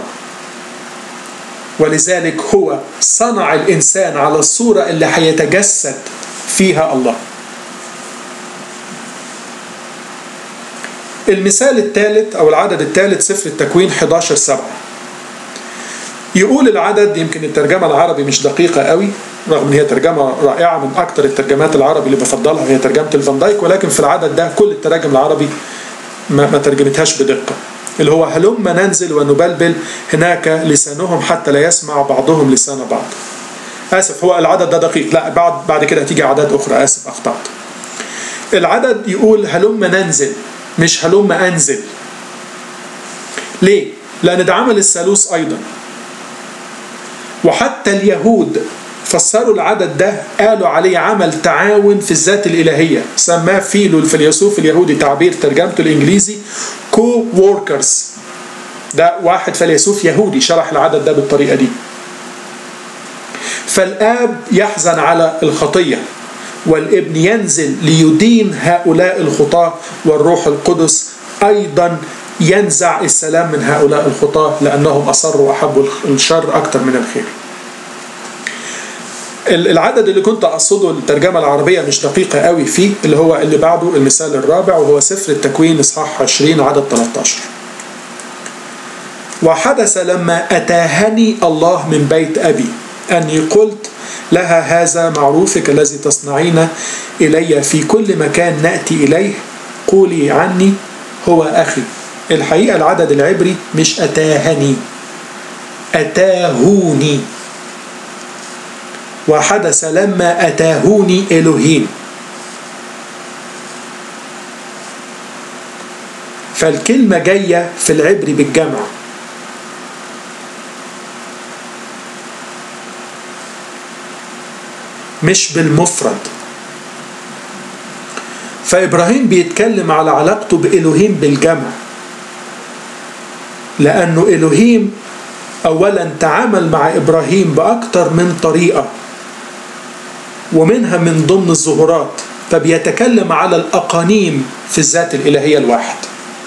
ولذلك هو صنع الإنسان على الصورة اللي هيتجسد فيها الله المثال الثالث أو العدد الثالث سفر التكوين 11 7 يقول العدد يمكن الترجمة العربي مش دقيقة قوي رغم ان هي ترجمة رائعة من أكثر الترجمات العربي اللي بفضلها هي ترجمة الفان دايك ولكن في العدد ده كل التراجم العربي ما, ما ترجمتهاش بدقة اللي هو هلم ننزل ونبلبل هناك لسانهم حتى لا يسمع بعضهم لسان بعض آسف هو العدد ده دقيق لا بعد بعد كده هتيجي أعداد أخرى آسف أخطأت العدد يقول هلم ننزل مش هلم أنزل ليه؟ لأن ده عمل الثالوث أيضا وحتى اليهود فسروا العدد ده قالوا عليه عمل تعاون في الذات الإلهية سماه فيلو الفيلسوف اليهودي تعبير ترجمته الإنجليزي كو ووركرز ده واحد فيلسوف يهودي شرح العدد ده بالطريقة دي فالآب يحزن على الخطية والابن ينزل ليدين هؤلاء الخطاة والروح القدس أيضا ينزع السلام من هؤلاء الخطاة لأنهم أصروا وأحبوا الشر أكثر من الخير العدد اللي كنت أقصده الترجمة العربية مش دقيقة قوي فيه اللي هو اللي بعده المثال الرابع وهو سفر التكوين إصحاح 20 عدد 13 وحدث لما أتاهني الله من بيت أبي أني قلت لها هذا معروفك الذي تصنعين إلي في كل مكان نأتي إليه قولي عني هو أخي الحقيقة العدد العبري مش أتاهني أتاهوني وحدث لما أتاهوني إلهيم فالكلمة جاية في العبري بالجمع مش بالمفرد فإبراهيم بيتكلم على علاقته بإلهيم بالجمع لأنه إلهيم أولا تعامل مع إبراهيم بأكتر من طريقة ومنها من ضمن الظهورات فبيتكلم على الأقانيم في الذات الإلهية الواحد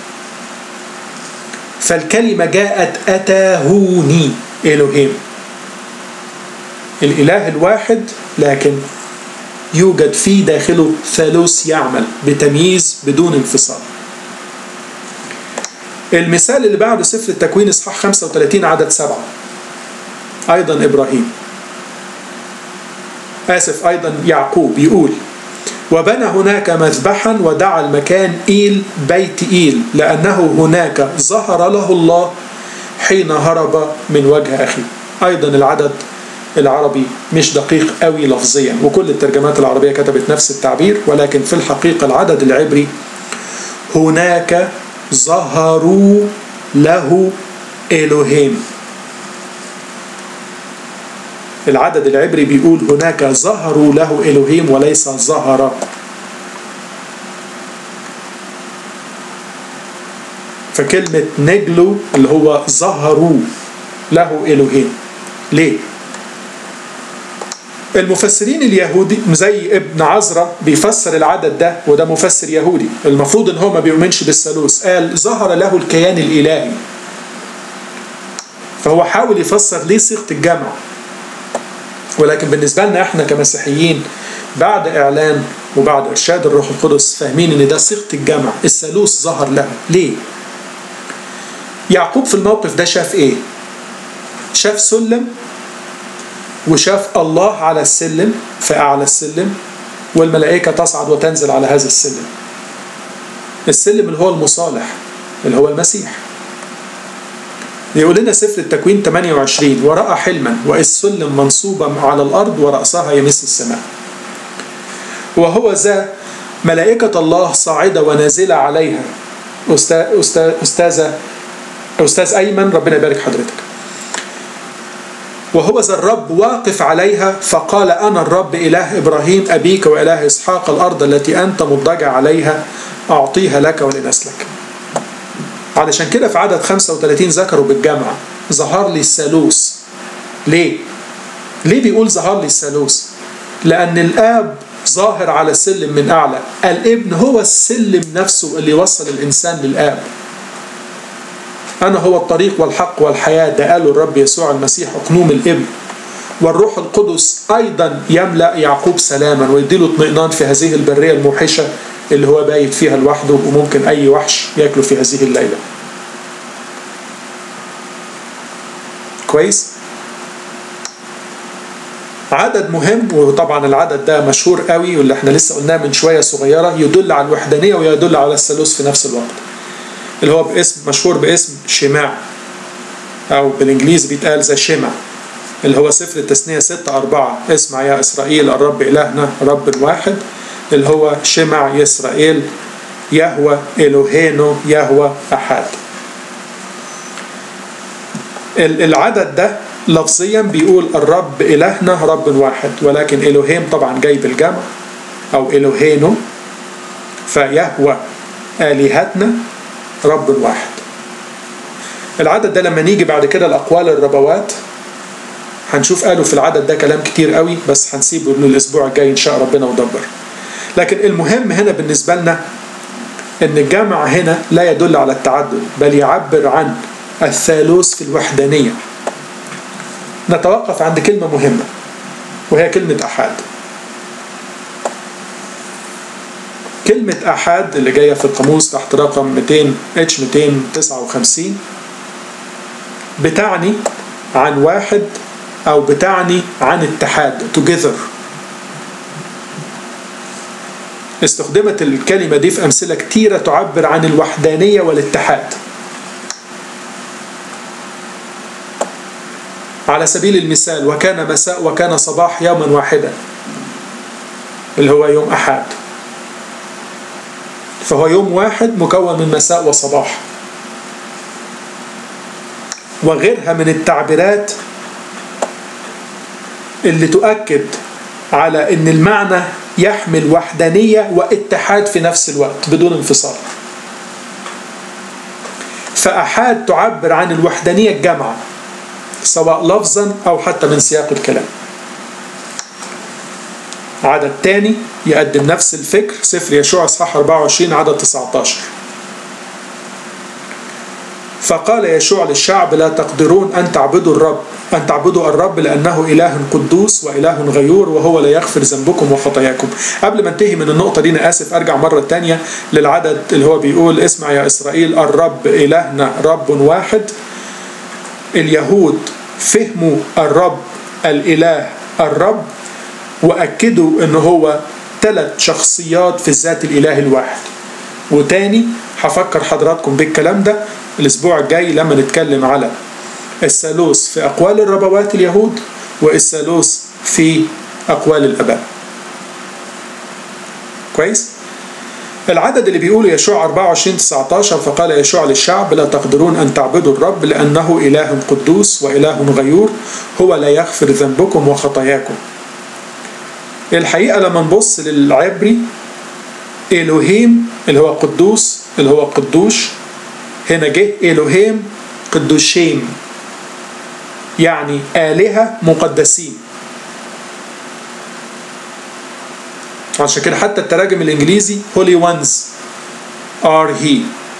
فالكلمة جاءت أتاهوني إلهيم الإله الواحد لكن يوجد في داخله ثالوث يعمل بتمييز بدون انفصال المثال اللي بعده سفر التكوين اصحاح 35 عدد سبعة أيضا إبراهيم آسف أيضا يعقوب يقول وبنى هناك مذبحا ودعا المكان إيل بيت إيل لأنه هناك ظهر له الله حين هرب من وجه أخيه أيضا العدد العربي مش دقيق قوي لفظيا وكل الترجمات العربية كتبت نفس التعبير ولكن في الحقيقة العدد العبري هناك ظهروا له إلهيم العدد العبري بيقول هناك ظهروا له إلهيم وليس ظهر فكلمة نجلو اللي هو ظهروا له إلهيم ليه؟ المفسرين اليهودي زي ابن عزرا بيفسر العدد ده وده مفسر يهودي المفروض ان هو ما بيؤمنش بالثالوث قال ظهر له الكيان الالهي فهو حاول يفسر ليه صيغه الجمع ولكن بالنسبه لنا احنا كمسيحيين بعد اعلان وبعد ارشاد الروح القدس فاهمين ان ده صيغه الجمع الثالوث ظهر له ليه يعقوب في الموقف ده شاف ايه شاف سلم وشاف الله على السلم في أعلى السلم والملائكة تصعد وتنزل على هذا السلم السلم اللي هو المصالح اللي هو المسيح يقول لنا سفر التكوين 28 ورأى حلما وإذ سلم منصوبة على الأرض ورأسها يمس السماء وهو ذا ملائكة الله صاعدة ونازلة عليها أستاذ أستاذ أستاذة أستاذ أيمن ربنا يبارك حضرتك وهو ذا الرب واقف عليها فقال أنا الرب إله إبراهيم أبيك وإله إسحاق الأرض التي أنت مضطجع عليها أعطيها لك ولنسلك علشان كده في عدد 35 ذكروا بالجمع ظهر لي الثالوث ليه؟ ليه بيقول ظهر لي الثالوث؟ لأن الآب ظاهر على سلم من أعلى الابن هو السلم نفسه اللي يوصل الإنسان للآب أنا هو الطريق والحق والحياة ده قاله الرب يسوع المسيح أقنوم الابن والروح القدس أيضا يملأ يعقوب سلاما ويديله اطمئنان في هذه البرية الموحشة اللي هو بايت فيها لوحده وممكن أي وحش ياكله في هذه الليلة كويس عدد مهم وطبعا العدد ده مشهور قوي واللي احنا لسه قلناه من شوية صغيرة يدل على الوحدانية ويدل على الثالوث في نفس الوقت اللي هو باسم مشهور باسم شماع أو بالإنجليزي بيتقال زي شمع اللي هو سفر التثنية 6 4 اسمع يا إسرائيل الرب إلهنا رب واحد اللي هو شمع يسرائيل يهوى إلهينو يهوى أحد العدد ده لفظيا بيقول الرب إلهنا رب واحد ولكن إلهيم طبعا جاي بالجمع أو إلهينو فيهوى آلهتنا رب واحد العدد ده لما نيجي بعد كده الأقوال الربوات هنشوف قالوا في العدد ده كلام كتير قوي بس هنسيبه للأسبوع الجاي إن شاء ربنا ودبر لكن المهم هنا بالنسبة لنا إن الجمع هنا لا يدل على التعدد بل يعبر عن الثالوث في الوحدانية نتوقف عند كلمة مهمة وهي كلمة أحد كلمة أحد اللي جاية في القاموس تحت رقم 200 اتش 259 بتعني عن واحد أو بتعني عن اتحاد together استخدمت الكلمة دي في أمثلة كتيرة تعبر عن الوحدانية والاتحاد على سبيل المثال وكان مساء وكان صباح يوما واحدا اللي هو يوم أحد فهو يوم واحد مكون من مساء وصباح وغيرها من التعبيرات اللي تؤكد على ان المعنى يحمل وحدانية واتحاد في نفس الوقت بدون انفصال فأحاد تعبر عن الوحدانية الجامعة سواء لفظا أو حتى من سياق الكلام عدد تاني يقدم نفس الفكر سفر يشوع اصحاح 24 عدد 19 فقال يشوع للشعب لا تقدرون أن تعبدوا الرب أن تعبدوا الرب لأنه إله قدوس وإله غيور وهو لا يغفر ذنبكم وخطاياكم قبل ما انتهي من النقطة دي أنا آسف أرجع مرة تانية للعدد اللي هو بيقول اسمع يا إسرائيل الرب إلهنا رب واحد اليهود فهموا الرب الإله الرب وأكدوا أنه هو ثلاث شخصيات في الذات الإله الواحد وتاني هفكر حضراتكم بالكلام ده الأسبوع الجاي لما نتكلم على الثالوث في أقوال الربوات اليهود والثالوث في أقوال الآباء كويس؟ العدد اللي بيقوله يشوع 24 19 فقال يشوع للشعب لا تقدرون أن تعبدوا الرب لأنه إله قدوس وإله غيور هو لا يغفر ذنبكم وخطاياكم الحقيقة لما نبص للعبري إلوهيم اللي هو قدوس اللي هو قدوش هنا جه إلوهيم قدوشين يعني آلهة مقدسين عشان كده حتى التراجم الإنجليزي Holy ones are he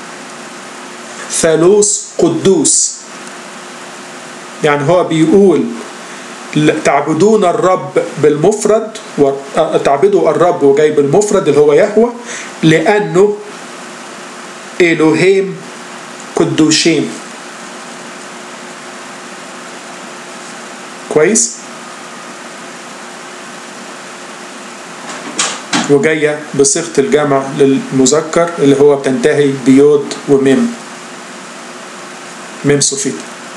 ثالوث قدوس يعني هو بيقول تعبدون الرب بالمفرد تعبدوا الرب وجاي بالمفرد اللي هو يهوى لأنه إلوهيم قدوشين كويس وجاية بصيغة الجمع للمذكر اللي هو بتنتهي بيود وميم ميم صوفيت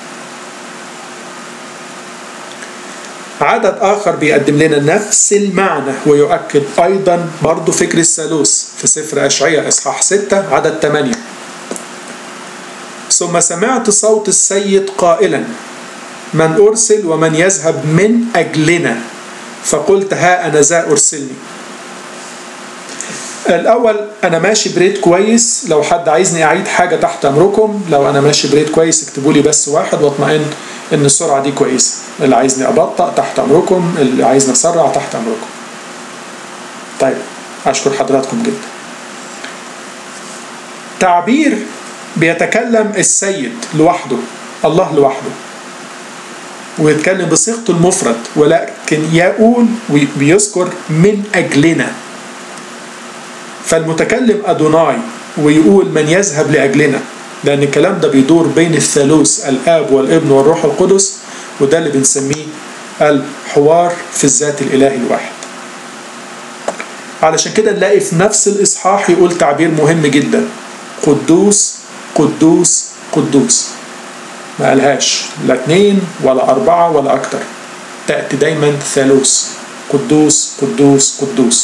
عدد آخر بيقدم لنا نفس المعنى ويؤكد أيضا برضو فكر الثالوث في سفر أشعية إصحاح 6 عدد 8 ثم سمعت صوت السيد قائلا من أرسل ومن يذهب من أجلنا فقلت ها أنا ذا أرسلني الأول أنا ماشي بريد كويس لو حد عايزني أعيد حاجة تحت أمركم لو أنا ماشي بريد كويس اكتبوا لي بس واحد واطمئن إن السرعة دي كويسة اللي عايزني أبطأ تحت أمركم اللي عايزني أسرع تحت أمركم طيب أشكر حضراتكم جدا تعبير بيتكلم السيد لوحده الله لوحده ويتكلم بصيغته المفرد ولكن يقول وبيذكر من أجلنا فالمتكلم أدوناي ويقول من يذهب لأجلنا لأن الكلام ده بيدور بين الثالوث الآب والابن والروح القدس وده اللي بنسميه الحوار في الذات الإلهي الواحد علشان كده نلاقي في نفس الإصحاح يقول تعبير مهم جدا قدوس قدوس قدوس ما قالهاش لا اتنين ولا أربعة ولا أكتر تأتي دايما ثالوث قدوس قدوس قدوس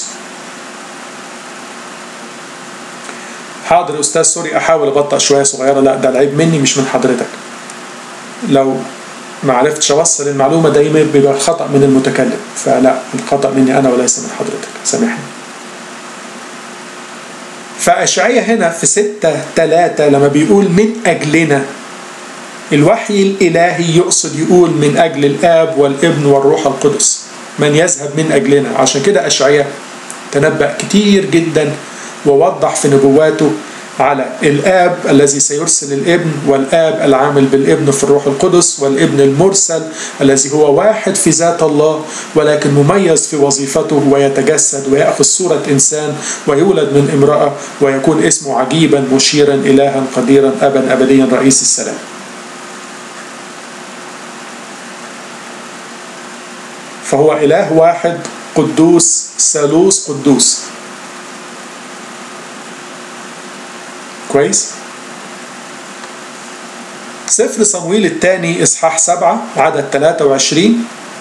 حاضر أستاذ سوري أحاول أبطأ شوية صغيرة لا ده العيب مني مش من حضرتك لو ما عرفتش أوصل المعلومة دايما بيبقى خطأ من المتكلم فلا الخطأ مني أنا وليس من حضرتك سامحني فأشعية هنا في ستة ثلاثة لما بيقول من أجلنا الوحي الإلهي يقصد يقول من أجل الآب والابن والروح القدس من يذهب من أجلنا عشان كده أشعية تنبأ كتير جدا ووضح في نبواته على الآب الذي سيرسل الابن والآب العامل بالابن في الروح القدس والابن المرسل الذي هو واحد في ذات الله ولكن مميز في وظيفته ويتجسد ويأخذ صورة إنسان ويولد من امرأة ويكون اسمه عجيبا مشيرا إلها قديرا أبا أبديا رئيس السلام فهو إله واحد قدوس ثالوث قدوس سفر صمويل الثاني إصحاح سبعة عدد 23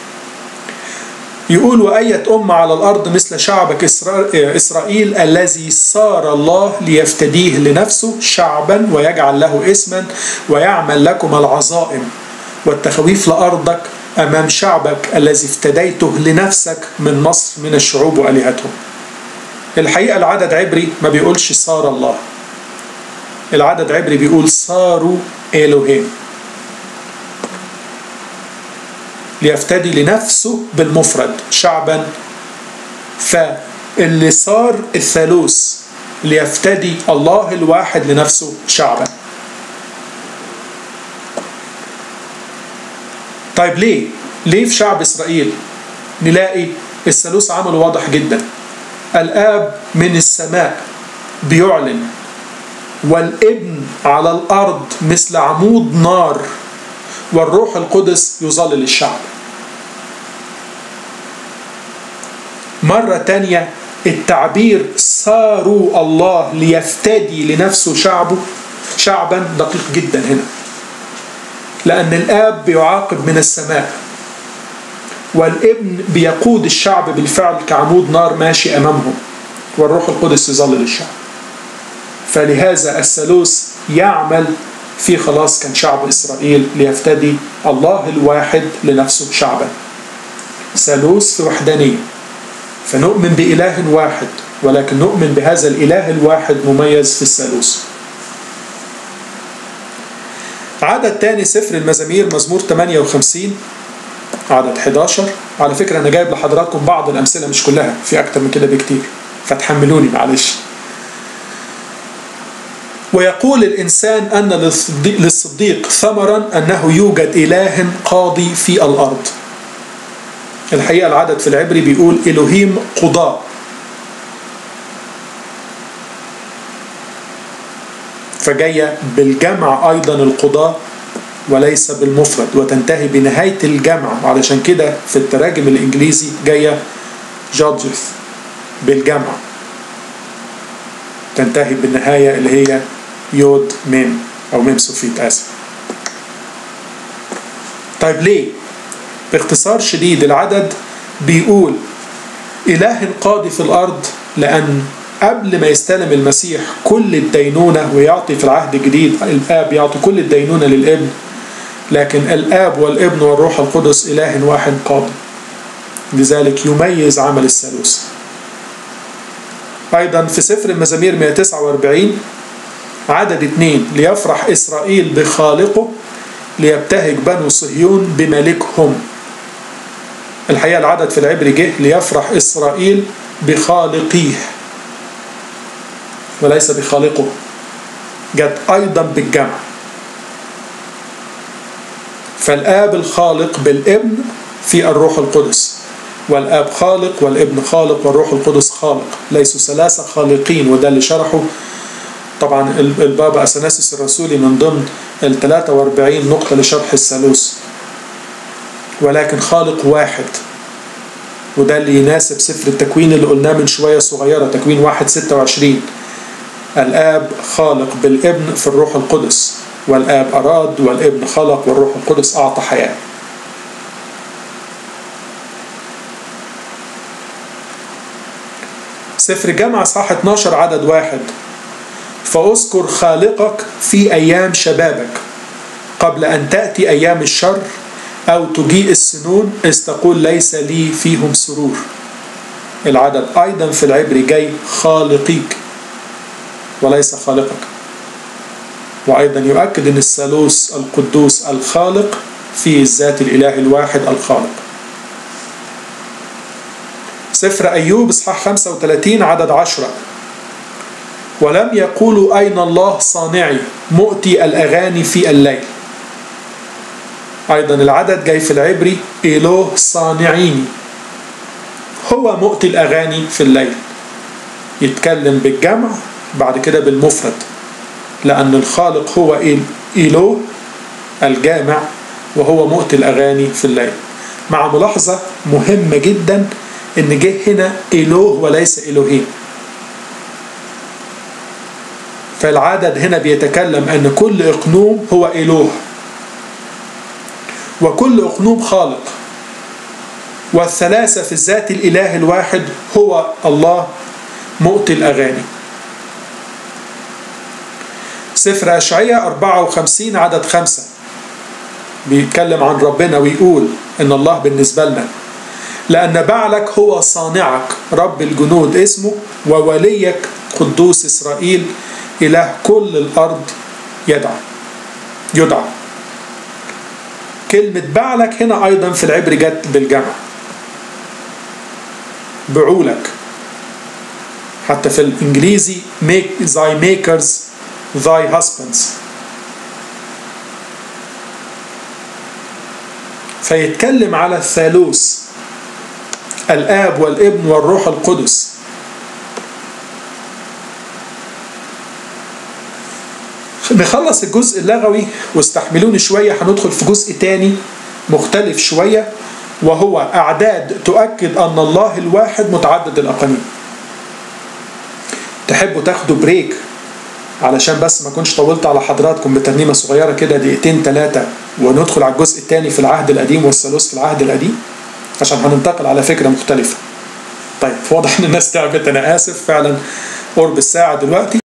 يقول وأية أمة على الأرض مثل شعبك إسرائيل الذي صار الله ليفتديه لنفسه شعبا ويجعل له اسما ويعمل لكم العظائم والتخويف لأرضك أمام شعبك الذي افتديته لنفسك من مصر من الشعوب وآلهتهم الحقيقة العدد عبري ما بيقولش صار الله العدد عبري بيقول صاروا إلهين ليفتدي لنفسه بالمفرد شعبا فاللي صار الثالوث ليفتدي الله الواحد لنفسه شعبا طيب ليه ليه في شعب إسرائيل نلاقي الثالوث عمل واضح جدا الآب من السماء بيعلن والابن على الأرض مثل عمود نار والروح القدس يظلل الشعب مرة تانية التعبير صاروا الله ليفتدي لنفسه شعبه شعبا دقيق جدا هنا لأن الآب بيعاقب من السماء والابن بيقود الشعب بالفعل كعمود نار ماشي أمامهم والروح القدس يظلل الشعب فلهذا الثالوث يعمل في خلاص كان شعب إسرائيل ليفتدي الله الواحد لنفسه شعبا ثالوث في وحدانية فنؤمن بإله واحد ولكن نؤمن بهذا الإله الواحد مميز في الثالوث عدد تاني سفر المزامير مزمور 58 عدد 11 على فكرة أنا جايب لحضراتكم بعض الأمثلة مش كلها في أكتر من كده بكتير فتحملوني معلش ويقول الإنسان أن للصديق ثمرا أنه يوجد إله قاضي في الأرض الحقيقة العدد في العبري بيقول إلهيم قضاء فجاية بالجمع أيضا القضاء وليس بالمفرد وتنتهي بنهاية الجمع علشان كده في التراجم الإنجليزي جاية judges بالجمع تنتهي بالنهاية اللي هي يود ميم أو ميم سوفيت آسف طيب ليه؟ باختصار شديد العدد بيقول إله قاضي في الأرض لأن قبل ما يستلم المسيح كل الدينونة ويعطي في العهد الجديد الآب يعطي كل الدينونة للابن لكن الآب والابن والروح القدس إله واحد قاضي لذلك يميز عمل الثالوث أيضا في سفر المزامير 149 عدد اثنين ليفرح إسرائيل بخالقه ليبتهج بنو صهيون بملكهم الحقيقة العدد في العبري جه ليفرح إسرائيل بخالقيه وليس بخالقه جت أيضا بالجمع فالآب الخالق بالابن في الروح القدس والآب خالق والابن خالق والروح القدس خالق ليسوا ثلاثة خالقين وده اللي شرحه طبعا البابا أثناسيس الرسولي من ضمن ال 43 نقطة لشرح الثالوث ولكن خالق واحد وده اللي يناسب سفر التكوين اللي قلناه من شوية صغيرة تكوين واحد ستة وعشرين الآب خالق بالابن في الروح القدس والآب أراد والابن خلق والروح القدس أعطى حياة سفر جامعة صح 12 عدد واحد فاذكر خالقك في أيام شبابك قبل أن تأتي أيام الشر أو تجيء السنون إذ تقول ليس لي فيهم سرور العدد أيضا في العبري جاي خالقيك وليس خالقك وأيضا يؤكد أن الثالوث القدوس الخالق في الذات الإله الواحد الخالق سفر أيوب إصحاح 35 عدد عشرة ولم يقولوا أين الله صانعي مؤتي الأغاني في الليل أيضا العدد جاي في العبري إله صانعيني هو مؤتي الأغاني في الليل يتكلم بالجمع بعد كده بالمفرد لأن الخالق هو إله الجامع وهو مؤتي الأغاني في الليل مع ملاحظة مهمة جدا إن جه هنا إله وليس إلهين فالعدد هنا بيتكلم أن كل إقنوم هو إله وكل أقنوم خالق والثلاثة في الذات الإله الواحد هو الله مؤتي الأغاني سفر أشعية 54 عدد خمسة بيتكلم عن ربنا ويقول إن الله بالنسبة لنا لأن بعلك هو صانعك رب الجنود اسمه ووليك قدوس إسرائيل إله كل الأرض يدعى يدعى كلمة بعلك هنا أيضا في العبر جت بالجمع بعولك حتى في الإنجليزي make thy makers thy husbands فيتكلم على الثالوث الآب والابن والروح القدس نخلص الجزء اللغوي واستحملوني شوية هندخل في جزء تاني مختلف شوية وهو أعداد تؤكد أن الله الواحد متعدد الأقانيم تحبوا تاخدوا بريك علشان بس ما كنتش طولت على حضراتكم بترنيمة صغيرة كده دقيقتين ثلاثة وندخل على الجزء الثاني في العهد القديم والثالوث في العهد القديم عشان هننتقل على فكرة مختلفة طيب واضح ان الناس تعبت انا اسف فعلا قرب الساعة دلوقتي